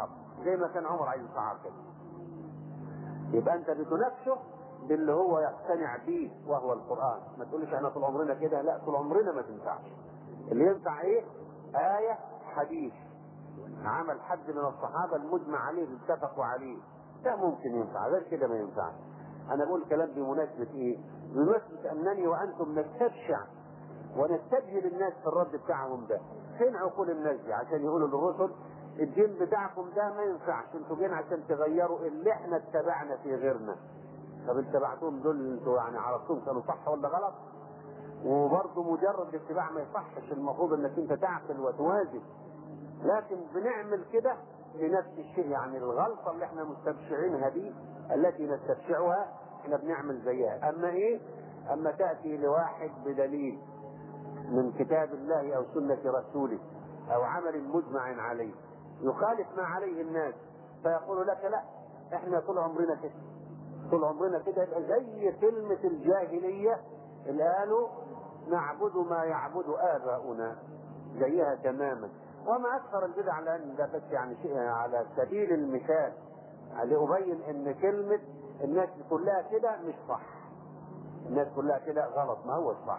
يصعب زي ما كان عمر عايز يصعب كده يبقى انت بتنافسه باللي هو يقتنع به وهو القران ما تقولش احنا طول عمرنا كده لا طول عمرنا ما تنفعش اللي ينفع ايه ايه حديث عمل حد من الصحابه المجمع عليه اللي اتفقوا عليه ده ممكن ينفع غير كده ما ينفعش انا بقول كلام بمناسبه ايه بمناسبه انني وانتم نستبشع ونستجهل الناس في الرد بتاعهم ده فين عقول الناس دي عشان يقولوا للرسل الدين بتاعكم ده ما ينفعش انتوا جايين عشان تغيروا اللي احنا اتبعنا في غيرنا طب اتبعتوهم دول انتوا يعني عرفتوهم كانوا صح ولا غلط وبرضه مجرد الاتباع ما يصحش المفروض انك انت تعقل وتوازن لكن بنعمل كده لنفس الشيء يعني الغلطه اللي احنا مستبشعينها دي التي نستبشعها احنا بنعمل زيها اما ايه اما تاتي لواحد بدليل من كتاب الله او سنه رسوله او عمل مجمع عليه يخالف ما عليه الناس فيقول لك لا احنا طول عمرنا كده طول عمرنا كده يبقى زي كلمة الجاهلية اللي قالوا نعبد ما يعبد آباؤنا زيها تماما وما أكثر البدع لأن ده بس يعني شيء على سبيل المثال لأبين إن كلمة الناس كلها كده مش صح الناس كلها كده غلط ما هو صح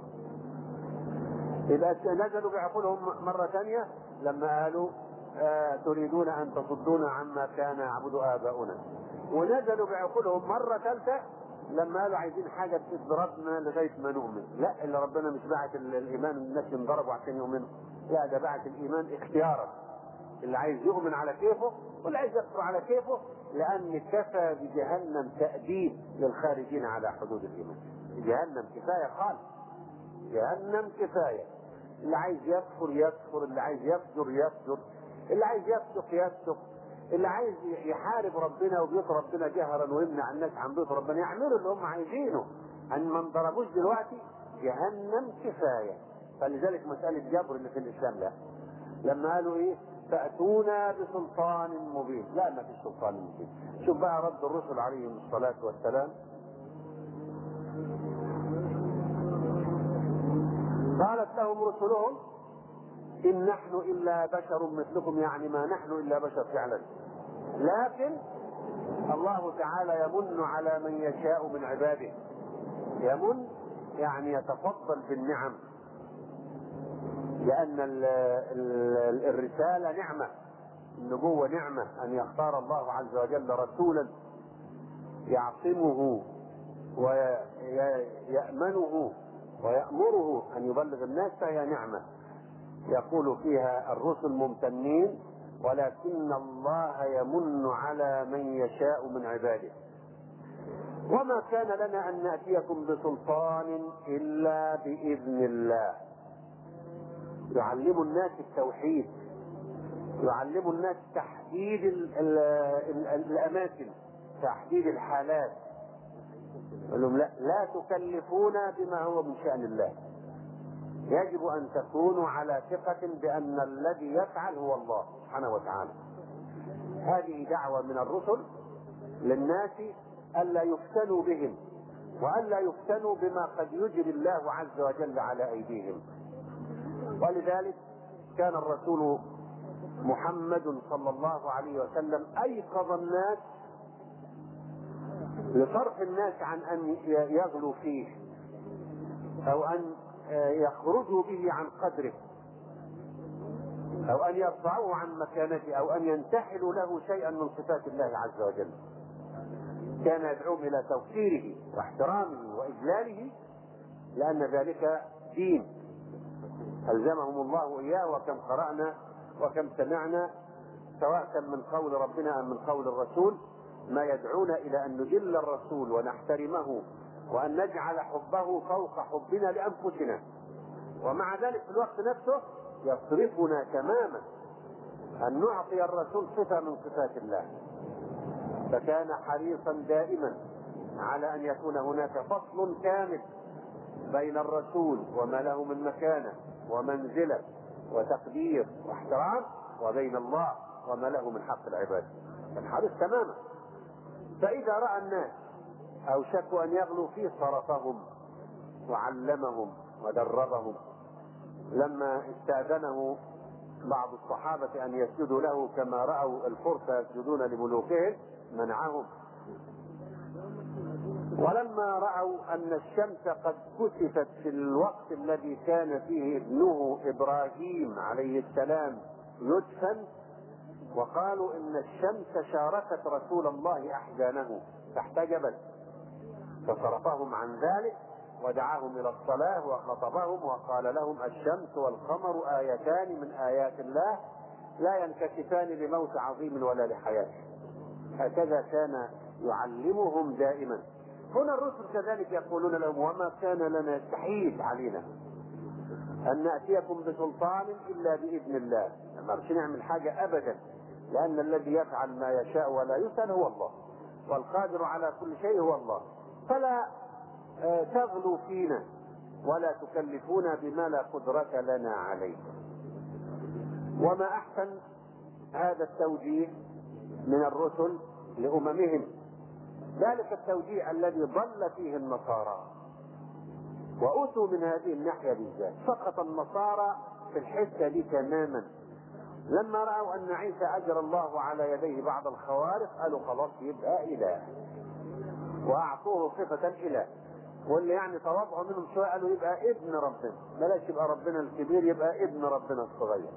يبقى نزلوا بعقولهم مرة ثانية لما قالوا آه تريدون أن تصدونا عما كان يعبد آباؤنا ونزلوا بعقولهم مرة ثالثة لما قالوا عايزين حاجة تضربنا لغاية ما نؤمن لا اللي ربنا مش بعت الإيمان الناس ينضربوا عشان يؤمنوا لا ده بعت الإيمان اختيارا اللي عايز يؤمن على كيفه واللي عايز يكفر على كيفه لأن كفى بجهنم تأديب للخارجين على حدود الإيمان جهنم كفاية خالص جهنم كفاية اللي عايز يكفر يكفر اللي عايز يفجر يفجر اللي عايز يفسق يفسق اللي عايز يحارب ربنا وبيط ربنا جهرا ويمنع الناس عن بيت ربنا يعملوا اللي هم عايزينه ان ما انضربوش دلوقتي جهنم كفايه فلذلك مساله جبر اللي في الاسلام لا لما قالوا ايه فاتونا بسلطان مبين لا ما فيش سلطان مبين شوف بقى رد الرسل عليهم الصلاه والسلام قالت لهم رسلهم إن نحن إلا بشر مثلكم يعني ما نحن إلا بشر فعلا لكن الله تعالى يمن على من يشاء من عباده يمن يعني يتفضل بالنعم لأن ال ال الرسالة نعمة النبوة نعمة أن يختار الله عز وجل رسولا يعصمه ويأمنه ويأمره أن يبلغ الناس فهي نعمة يقول فيها الرسل ممتنين ولكن الله يمن على من يشاء من عباده وما كان لنا ان ناتيكم بسلطان الا باذن الله يعلم الناس التوحيد يعلم الناس تحديد ال ال ال الاماكن تحديد الحالات يقول لهم لا لا تكلفونا بما هو من شان الله يجب ان تكونوا على ثقة بان الذي يفعل هو الله سبحانه وتعالى. هذه دعوة من الرسل للناس الا يفتنوا بهم والا يفتنوا بما قد يجري الله عز وجل على ايديهم. ولذلك كان الرسول محمد صلى الله عليه وسلم ايقظ الناس لصرف الناس عن ان يغلوا فيه او ان يخرجوا به عن قدره او ان يرفعوه عن مكانته او ان ينتحلوا له شيئا من صفات الله عز وجل كان يدعوهم الى توقيره واحترامه واجلاله لان ذلك دين الزمهم الله اياه وكم قرانا وكم سمعنا سواء كان من قول ربنا ام من قول الرسول ما يدعونا الى ان نجل الرسول ونحترمه وأن نجعل حبه فوق حبنا لأنفسنا ومع ذلك في الوقت نفسه يصرفنا تماما أن نعطي الرسول صفة من صفات الله فكان حريصا دائما على أن يكون هناك فصل كامل بين الرسول وما له من مكانة ومنزلة وتقدير واحترام وبين الله وما له من حق العباد كان حريص تماما فإذا رأى الناس أوشكوا أن يغلوا فيه صرفهم وعلمهم ودربهم لما استأذنه بعض الصحابة أن يسجدوا له كما رأوا الفرس يسجدون لملوكهم منعهم ولما رأوا أن الشمس قد كسفت في الوقت الذي كان فيه ابنه إبراهيم عليه السلام يدفن وقالوا إن الشمس شاركت رسول الله أحزانه فاحتجبت فصرفهم عن ذلك ودعاهم إلى الصلاة وخطبهم وقال لهم الشمس والقمر آيتان من آيات الله لا ينكشفان لموت عظيم ولا لحياة هكذا كان يعلمهم دائما هنا الرسل كذلك يقولون لهم وما كان لنا يستحيل علينا أن نأتيكم بسلطان إلا بإذن الله ما نقدرش نعمل حاجة أبدا لأن الذي يفعل ما يشاء ولا يسأل هو الله والقادر على كل شيء هو الله فلا آه، تغلوا فينا ولا تكلفونا بما لا قدرة لنا عليه وما أحسن هذا التوجيه من الرسل لأممهم ذلك التوجيه الذي ضل فيه النصارى وأتوا من هذه الناحية بالذات سقط النصارى في الحتة دي تماما لما رأوا أن عيسى أجرى الله على يديه بعض الخوارق قالوا خلاص يبقى إله وأعطوه صفة الإله واللي يعني تواضعوا منهم شوية قالوا يبقى ابن ربنا بلاش يبقى ربنا الكبير يبقى ابن ربنا الصغير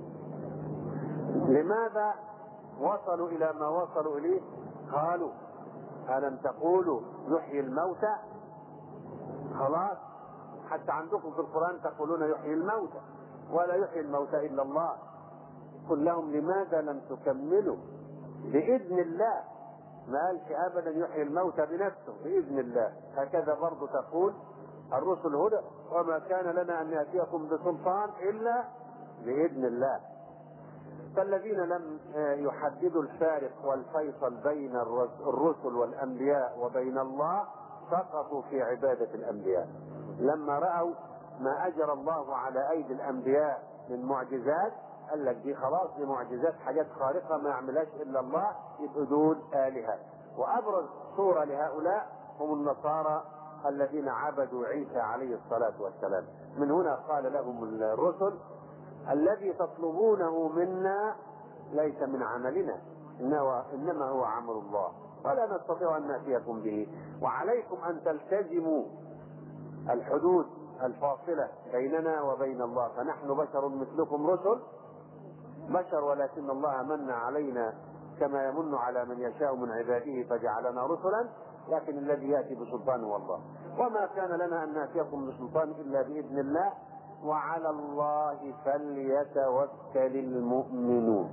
لماذا وصلوا إلى ما وصلوا إليه قالوا ألم تقولوا يحيي الموتى خلاص حتى عندكم في القرآن تقولون يحيي الموتى ولا يحيي الموتى إلا الله قل لهم لماذا لم تكملوا بإذن الله ما قالش أبدا يحيي الموتى بنفسه بإذن الله هكذا برضه تقول الرسل هدى وما كان لنا أن يأتيكم بسلطان إلا بإذن الله فالذين لم يحددوا الفارق والفيصل بين الرسل والأنبياء وبين الله سقطوا في عبادة الأنبياء لما رأوا ما أجرى الله على أيدي الأنبياء من معجزات قال لك دي خلاص دي معجزات حاجات خارقة ما يعملهاش إلا الله يبقوا دول آلهة وأبرز صورة لهؤلاء هم النصارى الذين عبدوا عيسى عليه الصلاة والسلام من هنا قال لهم الرسل الذي تطلبونه منا ليس من عملنا إنما هو عمل الله ولا نستطيع أن نأتيكم به وعليكم أن تلتزموا الحدود الفاصلة بيننا وبين الله فنحن بشر مثلكم رسل بشر ولكن الله من علينا كما يمن على من يشاء من عباده فجعلنا رسلا لكن الذي ياتي بسلطان هو الله وما كان لنا ان ناتيكم بسلطان الا باذن الله وعلى الله فليتوكل المؤمنون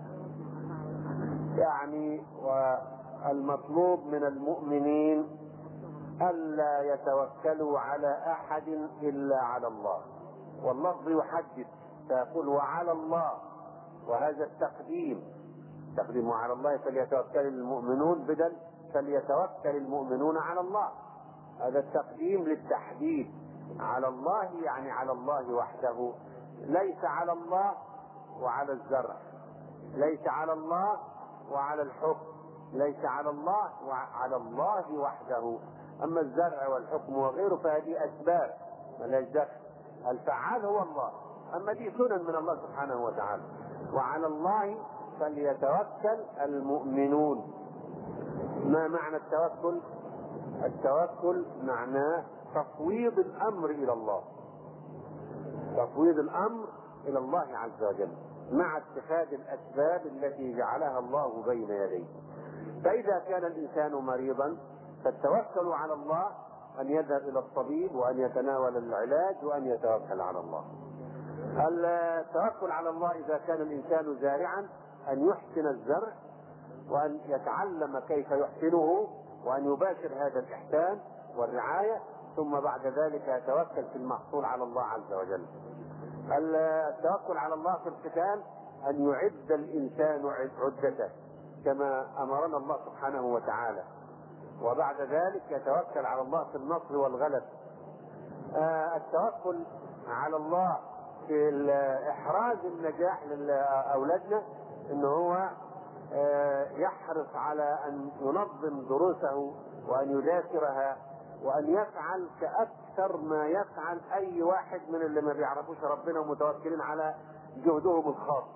يعني والمطلوب من المؤمنين الا يتوكلوا على احد الا على الله واللفظ يحدد فيقول وعلى الله وهذا التقديم تقديم على الله فليتوكل المؤمنون بدل فليتوكل المؤمنون على الله هذا التقديم للتحديد على الله يعني على الله وحده ليس على الله وعلى الزرع ليس على الله وعلى الحكم ليس على الله وعلى الله وحده اما الزرع والحكم وغيره فهذه اسباب ملاش دخل الفعال هو الله اما دي سنن من الله سبحانه وتعالى وعلى الله فليتوكل المؤمنون ما معنى التوكل التوكل معناه تفويض الامر الى الله تفويض الامر الى الله عز وجل مع اتخاذ الاسباب التي جعلها الله بين يديه فاذا كان الانسان مريضا فالتوكل على الله ان يذهب الى الطبيب وان يتناول العلاج وان يتوكل على الله التوكل على الله اذا كان الانسان زارعا ان يحسن الزرع وان يتعلم كيف يحسنه وان يباشر هذا الاحسان والرعايه ثم بعد ذلك يتوكل في المحصول على الله عز وجل. التوكل على الله في القتال ان يعد الانسان عدته كما امرنا الله سبحانه وتعالى. وبعد ذلك يتوكل على الله في النصر والغلب. التوكل على الله في احراز النجاح لاولادنا ان هو يحرص على ان ينظم دروسه وان يذاكرها وان يفعل كاكثر ما يفعل اي واحد من اللي ما بيعرفوش ربنا ومتوكلين على جهدهم الخاص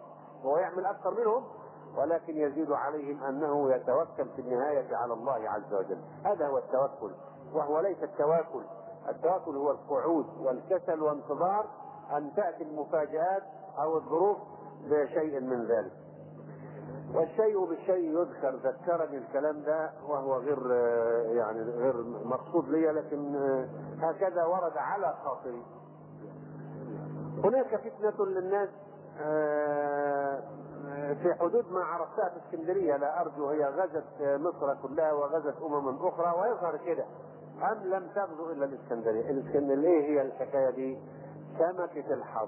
هو يعمل اكثر منهم ولكن يزيد عليهم انه يتوكل في النهايه على الله عز وجل هذا هو التوكل وهو ليس التواكل التواكل هو القعود والكسل وانتظار ان تاتي المفاجات او الظروف بشيء من ذلك والشيء بالشيء يذكر ذكرني الكلام ده وهو غير يعني غير مقصود لي لكن هكذا ورد على خاطري هناك فتنة للناس في حدود ما عرفتها في اسكندرية لا أرجو هي غزت مصر كلها وغزت أمما أخرى ويظهر كده أم لم تغزو إلا الإسكندرية الإسكندرية إيه هي الحكاية دي سمكة الحظ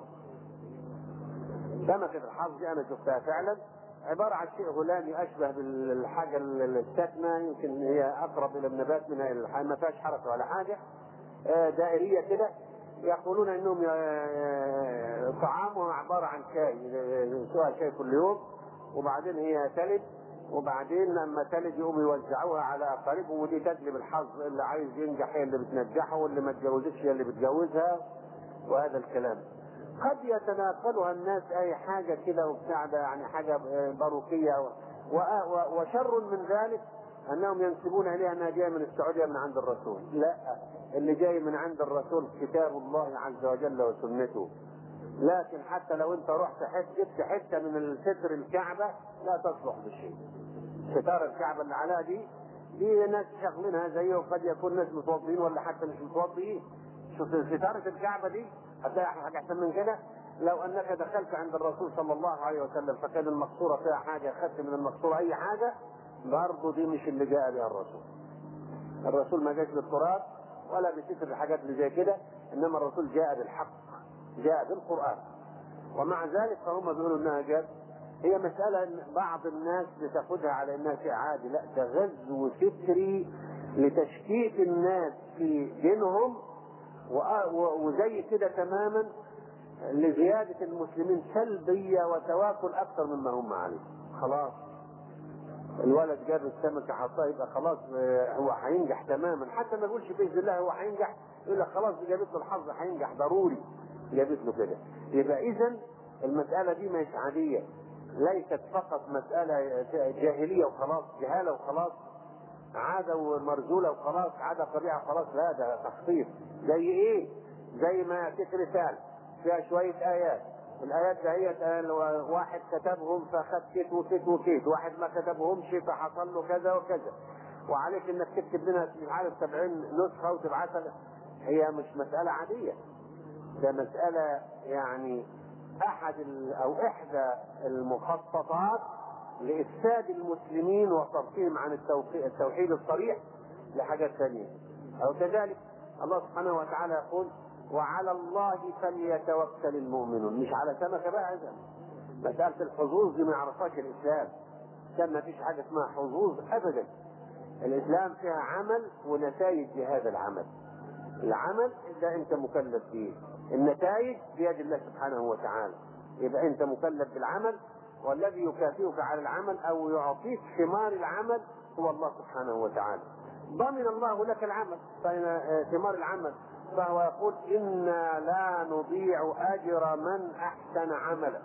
سمكة الحظ دي أنا شفتها فعلا عبارة عن شيء غلامي أشبه بالحاجة الساكنة يمكن هي أقرب إلى النبات منها إلى الحيوان ما فيهاش حركة ولا حاجة دائرية كده يقولون انهم طعامها عباره عن شاي يسوها شاي كل يوم وبعدين هي تلد وبعدين لما تلد يقوموا يوزعوها على اقاربهم ودي تجلب الحظ اللي عايز ينجح هي اللي بتنجحه واللي ما اتجوزتش هي اللي بتجوزها وهذا الكلام قد يتناقلها الناس اي حاجه كده وبتاع ده يعني حاجه باروكيه وشر من ذلك انهم ينسبون اليها انها جايه من السعوديه من عند الرسول لا اللي جاي من عند الرسول كتاب الله عز وجل وسنته لكن حتى لو انت رحت حته جبت حته من الستر الكعبه لا تصلح بشيء ستار الكعبه اللي عليها دي دي ناس شغلينها زيه وقد يكون ناس متوضئين ولا حتى مش متوضئين شوف ستارة الكعبة دي هتلاقي حاجة أحسن من كده لو أنك دخلت عند الرسول صلى الله عليه وسلم فكان المقصورة فيها حاجة أخذت من المقصورة أي حاجة برضه دي مش اللي جاء بها الرسول الرسول ما جاش بالتراب ولا بستر الحاجات اللي زي كده انما الرسول جاء بالحق جاء بالقران ومع ذلك فهم بيقولوا انها جد هي مسألة إن بعض الناس بتاخدها على انها شيء عادي لا ده غزو فكري لتشكيك الناس في دينهم وزي كده تماما لزيادة المسلمين سلبية وتواكل أكثر مما هم عليه خلاص الولد جاب السمكه حطها يبقى خلاص هو هينجح تماما حتى ما يقولش باذن الله هو هينجح يقول لك خلاص دي جابت له الحظ هينجح ضروري جابت له كده يبقى اذا المساله دي مش عاديه ليست فقط مساله جاهليه وخلاص جهاله وخلاص عاده ومرزوله وخلاص عاده طبيعه وخلاص لا ده تخطيط زي ايه؟ زي ما ياتيك رساله فيها شويه ايات الايات دهيت قال واحد كتبهم فاخذ كيت وكيت وكيت واحد ما كتبهمش فحصل له كذا وكذا وعليك انك تكتب منها مش عارف 70 نسخه وتبعثها هي مش مساله عاديه ده مساله يعني احد او احدى المخططات لافساد المسلمين وصرفهم عن التوحيد الصريح لحاجات ثانيه او كذلك الله سبحانه وتعالى يقول وعلى الله فليتوكل المؤمنون مش على سمكه بقى هذا مساله الحظوظ دي ما يعرفهاش الاسلام كان ما فيش حاجه اسمها حظوظ ابدا الاسلام فيها عمل ونتائج لهذا العمل العمل ده انت مكلف به النتائج بيد الله سبحانه وتعالى يبقى انت مكلف بالعمل والذي يكافئك على العمل او يعطيك ثمار العمل هو الله سبحانه وتعالى ضمن الله لك العمل ثمار العمل فهو يقول إنا لا نضيع أجر من أحسن عملا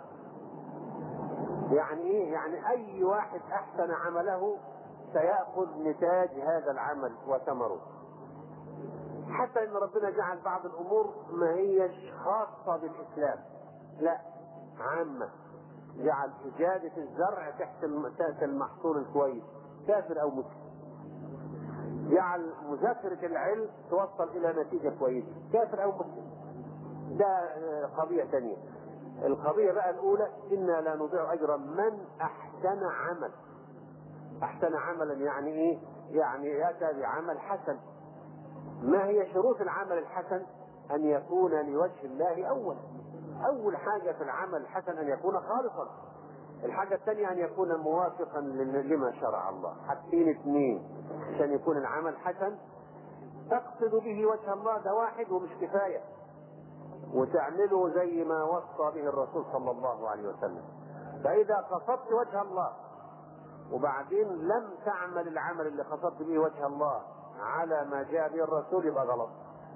يعني إيه؟ يعني أي واحد أحسن عمله سيأخذ نتاج هذا العمل وثمره حتى إن ربنا جعل بعض الأمور ما هيش خاصة بالإسلام لا عامة جعل إجادة الزرع تحت المحصول الكويس كافر أو مسلم جعل مذاكرة العلم توصل إلى نتيجة كويسة كافر أو مسلم ده قضية ثانية القضية بقى الأولى إنا لا نضيع أجر من أحسن عمل أحسن عملا يعني إيه؟ يعني أتى بعمل حسن ما هي شروط العمل الحسن؟ أن يكون لوجه الله أولا أول حاجة في العمل الحسن أن يكون خالصا الحاجة الثانية أن يكون موافقا لما شرع الله حاجتين اثنين عشان يكون العمل حسن تقصد به وجه الله ده واحد ومش كفاية وتعمله زي ما وصى به الرسول صلى الله عليه وسلم فإذا قصدت وجه الله وبعدين لم تعمل العمل اللي قصدت به وجه الله على ما جاء به الرسول يبقى غلط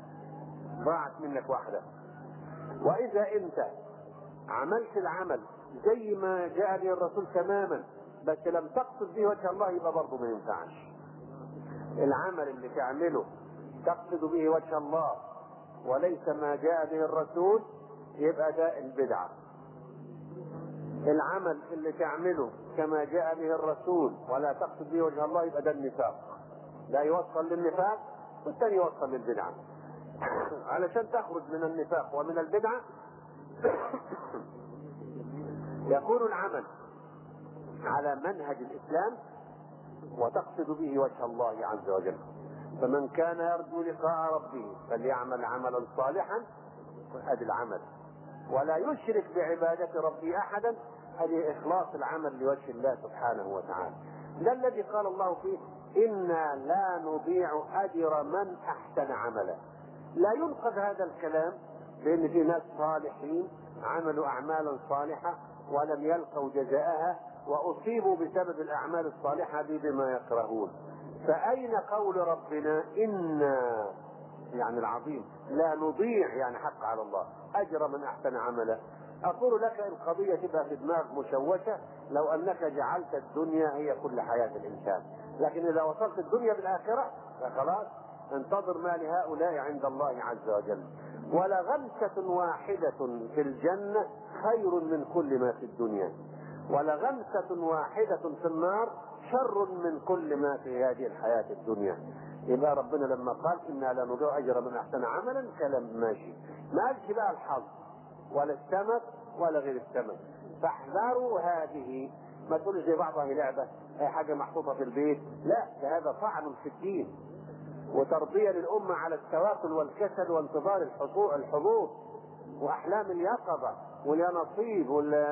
ضاعت منك واحدة وإذا أنت عملت العمل زي ما جاء به الرسول تماما بس لم تقصد به وجه الله يبقى برضه ما ينفعش العمل اللي تعمله تقصد به وجه الله وليس ما جاء به الرسول يبقى ده البدعة العمل اللي تعمله كما جاء به الرسول ولا تقصد به وجه الله يبقى ده النفاق لا يوصل للنفاق والثاني يوصل للبدعة علشان تخرج من النفاق ومن البدعة يكون العمل على منهج الإسلام وتقصد به وجه الله عز وجل فمن كان يرجو لقاء ربه فليعمل عملا صالحا هذا العمل ولا يشرك بعبادة ربه أحدا هذه إخلاص العمل لوجه الله سبحانه وتعالى ده الذي قال الله فيه إنا لا نضيع أجر من أحسن عملا لا ينقذ هذا الكلام بأن في ناس صالحين عملوا أعمالا صالحة ولم يلقوا جزاءها وأصيبوا بسبب الأعمال الصالحة دي بما يكرهون فأين قول ربنا إنا يعني العظيم لا نضيع يعني حق على الله أجر من أحسن عملا أقول لك القضية تبقى في دماغ مشوشة لو أنك جعلت الدنيا هي كل حياة الإنسان لكن إذا وصلت الدنيا بالآخرة فخلاص انتظر ما لهؤلاء عند الله عز وجل ولغمسة واحدة في الجنة خير من كل ما في الدنيا ولغمسة واحدة في النار شر من كل ما في هذه الحياة الدنيا يبقى ربنا لما قال إنا لا نضيع أجر من أحسن عملا كلام ماشي ما قالش بقى الحظ ولا السمك ولا غير السمك فاحذروا هذه ما تقولش زي بعضها هي لعبة هي حاجة محطوطة في البيت لا ده هذا طعن في الدين وتربية للأمة على التواكل والكسل وانتظار الحظوظ وأحلام اليقظة واليانصيب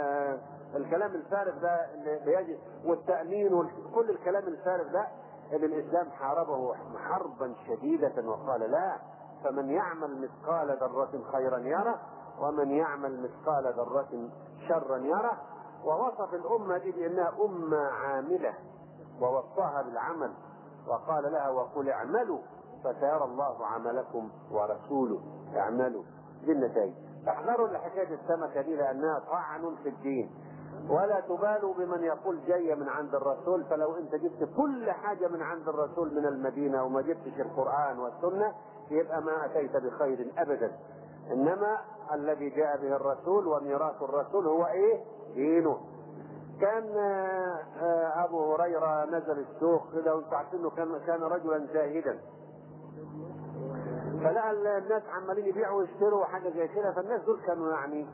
والكلام الفارغ ده اللي بيجي والتأمين وكل الكلام الفارغ ده اللي الإسلام حاربه حربا شديدة وقال لا فمن يعمل مثقال ذرة خيرا يره ومن يعمل مثقال ذرة شرا يره ووصف الأمة دي بأنها أمة عاملة ووصاها بالعمل وقال لها وقل اعملوا فسيرى الله عملكم ورسوله اعملوا دي النتائج احذروا لحكايه السمكه دي لانها طعن في الدين ولا تبالوا بمن يقول جاية من عند الرسول فلو انت جبت كل حاجة من عند الرسول من المدينة وما جبتش القرآن والسنة يبقى ما أتيت بخير أبدا إنما الذي جاء به الرسول وميراث الرسول هو إيه؟ دينه كان ابو هريره نزل السوق كده وانتم عارفين انه كان كان رجلا زاهدا فلقى الناس عمالين يبيعوا ويشتروا حاجه زي كده فالناس دول كانوا يعني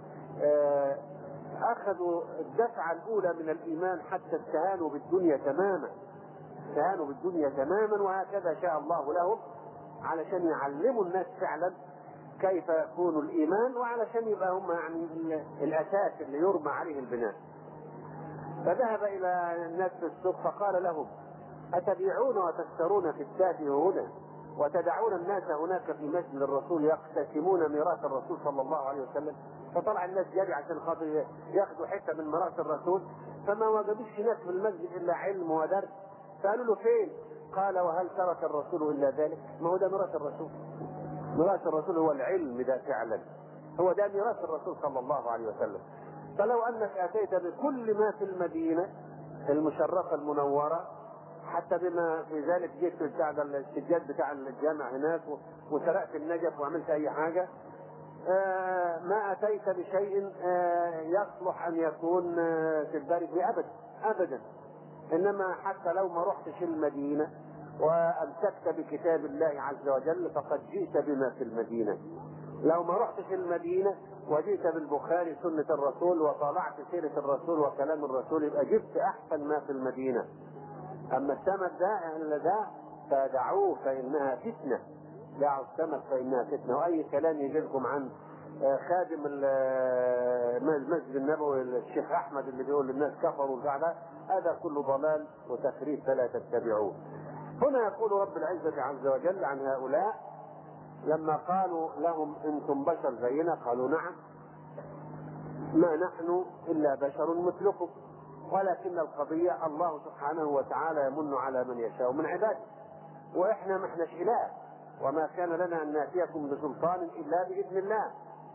اخذوا الدفعه الاولى من الايمان حتى استهانوا بالدنيا تماما استهانوا بالدنيا تماما وهكذا شاء الله لهم علشان يعلموا الناس فعلا كيف يكون الايمان وعلشان يبقى هم يعني الاساس اللي يرمى عليه البناء فذهب الى الناس في السوق فقال لهم اتبيعون وتشترون في التافه هنا وتدعون الناس هناك في مسجد الرسول يقتسمون ميراث الرسول صلى الله عليه وسلم فطلع الناس جري عشان خاطر ياخذوا حته من ميراث الرسول فما وجدوش هناك في المسجد الا علم ودرس فقالوا له فين؟ قال وهل ترك الرسول الا ذلك؟ ما هو ده ميراث الرسول ميراث الرسول هو العلم ده فعلا هو ده ميراث الرسول صلى الله عليه وسلم فلو انك اتيت بكل ما في المدينه المشرفه المنوره حتى بما في ذلك جيت بتاع السجاد بتاع الجامع هناك وسرقت النجف وعملت اي حاجه آه ما اتيت بشيء آه يصلح ان يكون آه تدرج به ابدا ابدا انما حتى لو ما رحتش المدينه وامسكت بكتاب الله عز وجل فقد جئت بما في المدينه لو ما رحتش المدينه وجئت بالبخاري سنة الرسول وطالعت سيرة الرسول وكلام الرسول يبقى جبت أحسن ما في المدينة أما السمك ده ده فدعوه فإنها فتنة دعوا السمك فإنها فتنة وأي كلام يجي لكم عن خادم المسجد النبوي الشيخ أحمد اللي بيقول للناس كفروا البعد هذا كله ضلال وتخريب فلا تتبعوه هنا يقول رب العزة عز وجل عن هؤلاء لما قالوا لهم انتم بشر زينا قالوا نعم ما نحن الا بشر مثلكم ولكن القضية الله سبحانه وتعالى يمن على من يشاء من عباده واحنا ما احناش اله وما كان لنا ان ناتيكم بسلطان الا باذن الله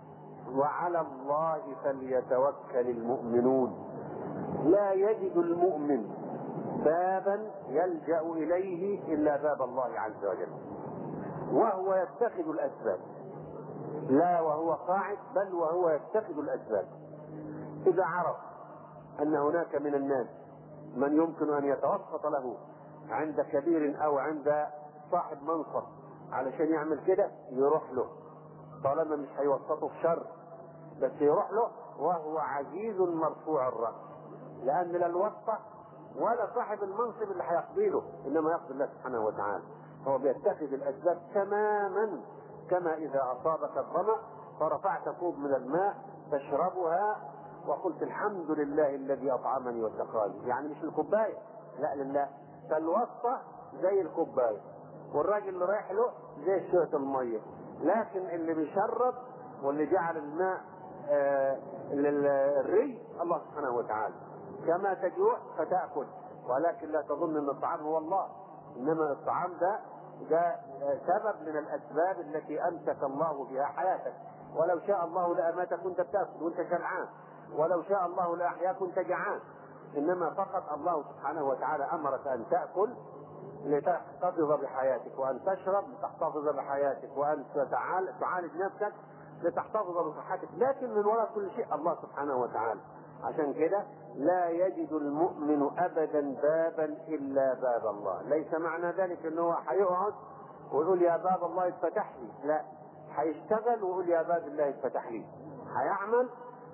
وعلى الله فليتوكل المؤمنون لا يجد المؤمن بابا يلجا اليه الا باب الله عز وجل وهو يتخذ الاسباب لا وهو قاعد بل وهو يتخذ الاسباب اذا عرف ان هناك من الناس من يمكن ان يتوسط له عند كبير او عند صاحب منصب علشان يعمل كده يروح له طالما مش هيوسطه في شر بس يروح له وهو عزيز مرفوع الراس لان لا الوسطه ولا صاحب المنصب اللي هيقضي انما يقضي الله سبحانه وتعالى هو بيتخذ الاسباب تماما كما اذا اصابك الظما فرفعت كوب من الماء تشربها وقلت الحمد لله الذي اطعمني وسقاني يعني مش الكوبايه لا لله فالوسطه زي الكوبايه والراجل اللي رايح له زي شويه الميه لكن اللي بيشرب واللي جعل الماء آه للري الله سبحانه وتعالى كما تجوع فتاكل ولكن لا تظن ان الطعام هو الله انما الطعام ده ده سبب من الاسباب التي امسك الله بها حياتك ولو شاء الله لاماتك كنت بتاكل وانت شبعان ولو شاء الله لاحياك كنت جعان انما فقط الله سبحانه وتعالى امرك ان تاكل لتحتفظ بحياتك وان تشرب لتحتفظ بحياتك وان تعالج نفسك لتحتفظ بصحتك لكن من وراء كل شيء الله سبحانه وتعالى عشان كده لا يجد المؤمن ابدا بابا الا باب الله ليس معنى ذلك انه هيقعد ويقول يا باب الله اتفتح لي لا هيشتغل ويقول يا باب الله اتفتح لي هيعمل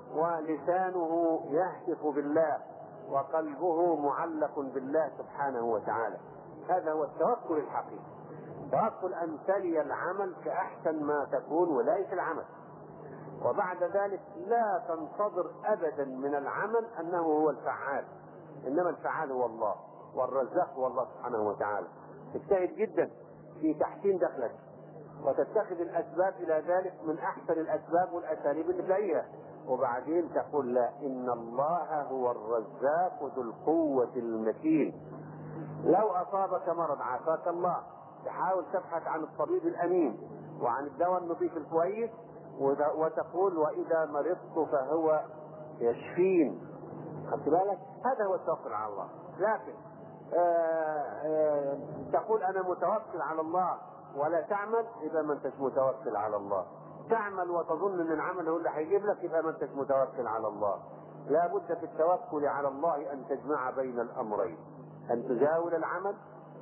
ولسانه يهتف بالله وقلبه معلق بالله سبحانه وتعالى هذا هو التوكل الحقيقي توكل ان تلي العمل كاحسن ما تكون ولايه العمل وبعد ذلك لا تنتظر ابدا من العمل انه هو الفعال انما الفعال هو الله والرزاق هو الله سبحانه وتعالى اجتهد جدا في تحسين دخلك وتتخذ الاسباب الى ذلك من احسن الاسباب والاساليب اللي تلاقيها وبعدين تقول لا ان الله هو الرزاق ذو القوه المتين لو اصابك مرض عافاك الله تحاول تبحث عن الطبيب الامين وعن الدواء النظيف الكويس وتقول واذا مرضت فهو يشفين خدت بالك هذا هو التوكل على الله لكن آآ آآ تقول انا متوكل على الله ولا تعمل يبقى ما انتش متوكل على الله تعمل وتظن ان العمل هو اللي هيجيب لك يبقى ما انتش متوكل على الله لا بد في التوكل على الله ان تجمع بين الامرين ان تزاول العمل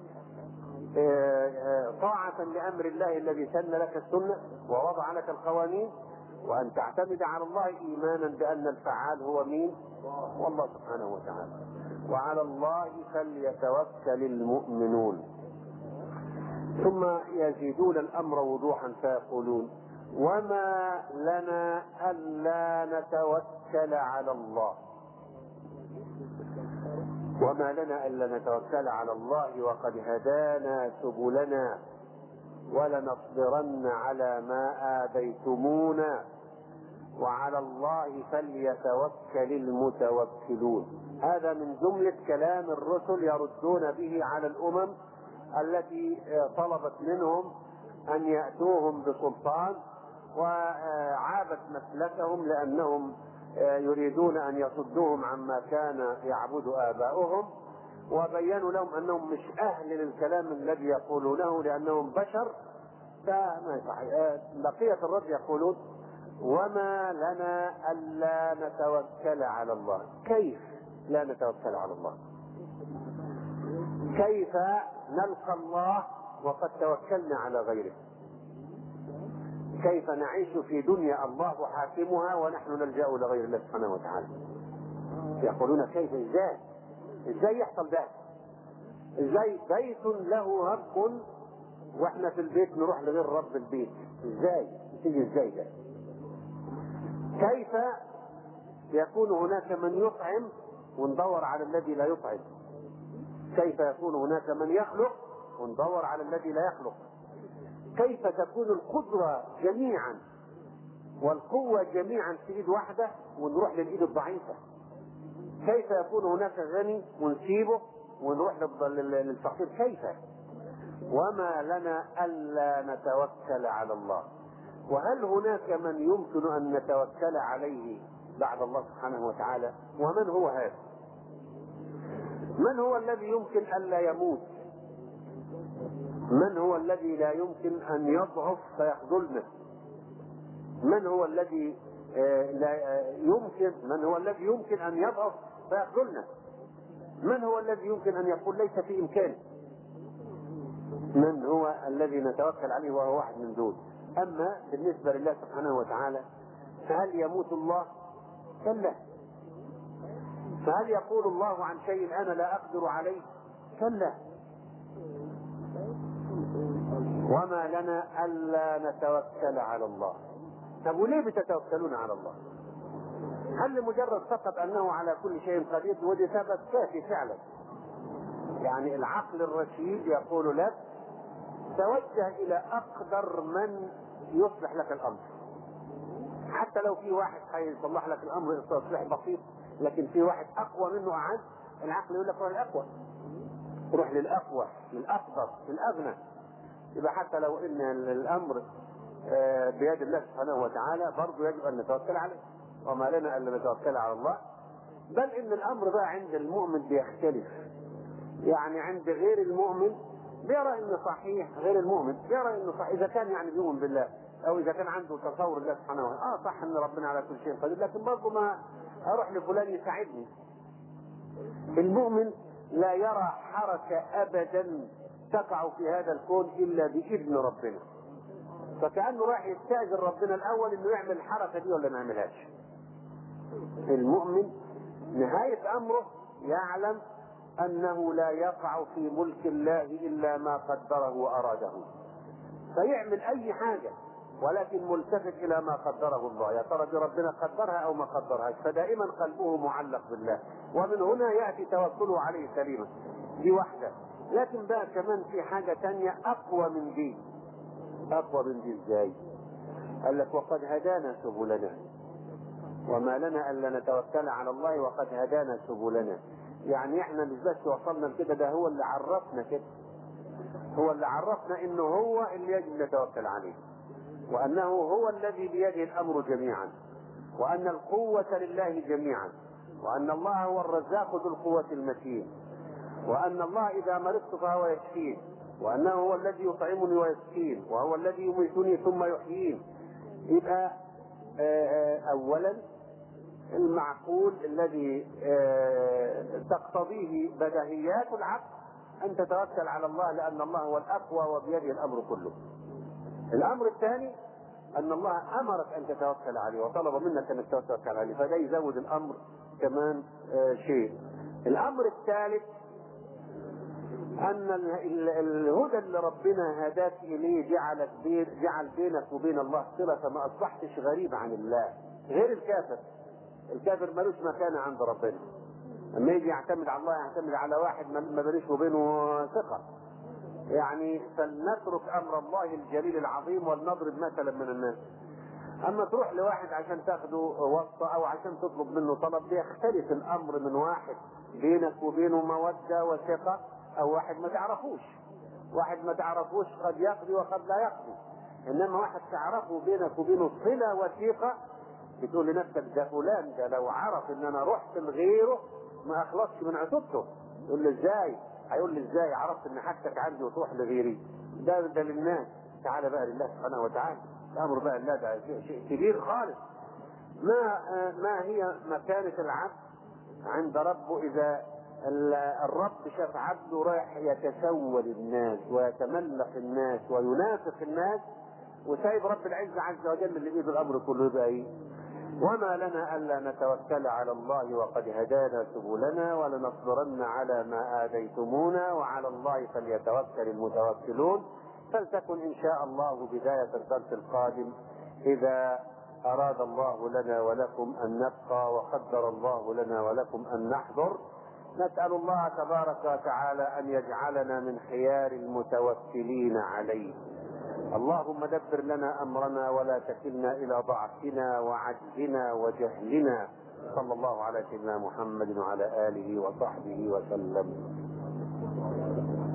طاعة لأمر الله الذي سن لك السنة ووضع لك القوانين وأن تعتمد على الله إيمانا بأن الفعال هو مين؟ والله سبحانه وتعالى وعلى الله فليتوكل المؤمنون ثم يزيدون الأمر وضوحا فيقولون وما لنا ألا نتوكل على الله وما لنا الا نتوكل على الله وقد هدانا سبلنا ولنصبرن على ما اذيتمونا وعلى الله فليتوكل المتوكلون هذا من جمله كلام الرسل يردون به على الامم التي طلبت منهم ان ياتوهم بسلطان وعابت مسلكهم لانهم يريدون ان يصدوهم عما كان يعبد اباؤهم وبينوا لهم انهم مش اهل للكلام الذي يقولونه لانهم بشر فما صحيح بقيه الرد يقولون وما لنا الا نتوكل على الله كيف لا نتوكل على الله كيف نلقى الله وقد توكلنا على غيره كيف نعيش في دنيا الله حاكمها ونحن نلجا لغير الله سبحانه وتعالى يقولون كيف ازاي ازاي يحصل ده ازاي بيت له رب واحنا في البيت نروح لغير رب البيت ازاي تيجي ازاي ده كيف يكون هناك من يطعم وندور على الذي لا يطعم كيف يكون هناك من يخلق وندور على الذي لا يخلق كيف تكون القدرة جميعا والقوة جميعا في ايد واحدة ونروح للايد الضعيفة كيف يكون هناك غني ونسيبه ونروح للفقير كيف وما لنا ألا نتوكل على الله وهل هناك من يمكن أن نتوكل عليه بعد الله سبحانه وتعالى ومن هو هذا من هو الذي يمكن ألا يموت من هو الذي لا يمكن أن يضعف فيخذلنا من هو الذي لا يمكن من هو الذي يمكن أن يضعف فيخذلنا من هو الذي يمكن أن يقول ليس في إمكاني من هو الذي نتوكل عليه وهو واحد من دول أما بالنسبة لله سبحانه وتعالى فهل يموت الله كلا فهل يقول الله عن شيء أنا لا أقدر عليه كلا وما لنا ألا نتوكل على الله طب وليه بتتوكلون على الله هل لمجرد فقط أنه على كل شيء قدير ودي سبب كافي فعلا يعني العقل الرشيد يقول لك توجه إلى أقدر من يصلح لك الأمر حتى لو في واحد هيصلح لك الأمر تصليح بسيط لكن في واحد أقوى منه أعز العقل يقول لك روح للأقوى روح للأقوى للأقدر للأغنى يبقى حتى لو ان الامر بيد الله سبحانه وتعالى برضه يجب ان نتوكل عليه وما لنا الا نتوكل على الله بل ان الامر بقى عند المؤمن بيختلف يعني عند غير المؤمن بيرى انه صحيح غير المؤمن بيرى انه صحيح اذا كان يعني بيؤمن بالله او اذا كان عنده تصور الله سبحانه وتعالى اه صح ان ربنا على كل شيء قدير لكن برضه ما اروح لفلان يساعدني المؤمن لا يرى حركه ابدا تقع في هذا الكون الا باذن ربنا فكانه راح يستاذن ربنا الاول انه يعمل الحركه دي ولا ما يعملهاش المؤمن نهايه امره يعلم انه لا يقع في ملك الله الا ما قدره واراده فيعمل اي حاجه ولكن ملتفت الى ما قدره الله يا ترى دي ربنا قدرها او ما قدرهاش فدائما قلبه معلق بالله ومن هنا ياتي توكله عليه سليما دي واحده لكن بقى كمان في حاجة تانية أقوى من دي أقوى من دي إزاي؟ قال لك وقد هدانا سبلنا وما لنا ألا نتوكل على الله وقد هدانا سبلنا يعني احنا مش بس وصلنا لكده ده هو اللي عرفنا كده هو اللي عرفنا انه هو اللي يجب نتوكل عليه وانه هو الذي بيده الامر جميعا وان القوة لله جميعا وان الله هو الرزاق ذو القوة المتين وأن الله إذا مرضت فهو يشفين وأنه هو الذي يطعمني ويسكين وهو الذي يميتني ثم يحيين يبقى أولا المعقول الذي تقتضيه بدهيات العقل أن تتوكل على الله لأن الله هو الأقوى وبيده الأمر كله الأمر الثاني أن الله أمرك أن تتوكل عليه وطلب منك أن تتوكل عليه فده يزود الأمر كمان شيء الأمر الثالث ان الهدى اللي ربنا هداك اليه جعلك بين جعل بينك وبين الله صله فما اصبحتش غريب عن الله غير الكافر الكافر ملوش مكانه عند ربنا لما يجي يعتمد على الله يعتمد على واحد ما بينش وبينه ثقه يعني فلنترك امر الله الجليل العظيم ولنضرب مثلا من الناس اما تروح لواحد عشان تاخده واسطه او عشان تطلب منه طلب بيختلف الامر من واحد بينك وبينه موده وثقه او واحد ما تعرفوش واحد ما تعرفوش قد يقضي وقد لا يقضي انما واحد تعرفه بينك وبينه صله وثيقه بتقول لنفسك ده فلان ده لو عرف ان انا رحت لغيره ما اخلصش من عتوبته يقول لي ازاي هيقول لي ازاي عرفت ان حاجتك عندي وتروح لغيري ده ده للناس تعالى بقى لله سبحانه وتعالى الامر بقى لله ده شيء كبير خالص ما ما هي مكانه العبد عند ربه اذا الرب شاف عبده رايح يتسول الناس ويتملق الناس وينافق الناس وسايب رب العزة عز وجل اللي بيده الأمر كله يبقى إيه؟ وما لنا ألا نتوكل على الله وقد هدانا سبلنا ولنصبرن على ما آذيتمونا وعلى الله فليتوكل المتوكلون فلتكن إن شاء الله بداية الدرس القادم إذا أراد الله لنا ولكم أن نبقى وقدر الله لنا ولكم أن نحضر نسأل الله تبارك وتعالى أن يجعلنا من خيار المتوكلين عليه اللهم دبر لنا أمرنا ولا تكلنا إلى ضعفنا وعجزنا وجهلنا صلى الله على سيدنا محمد وعلى آله وصحبه وسلم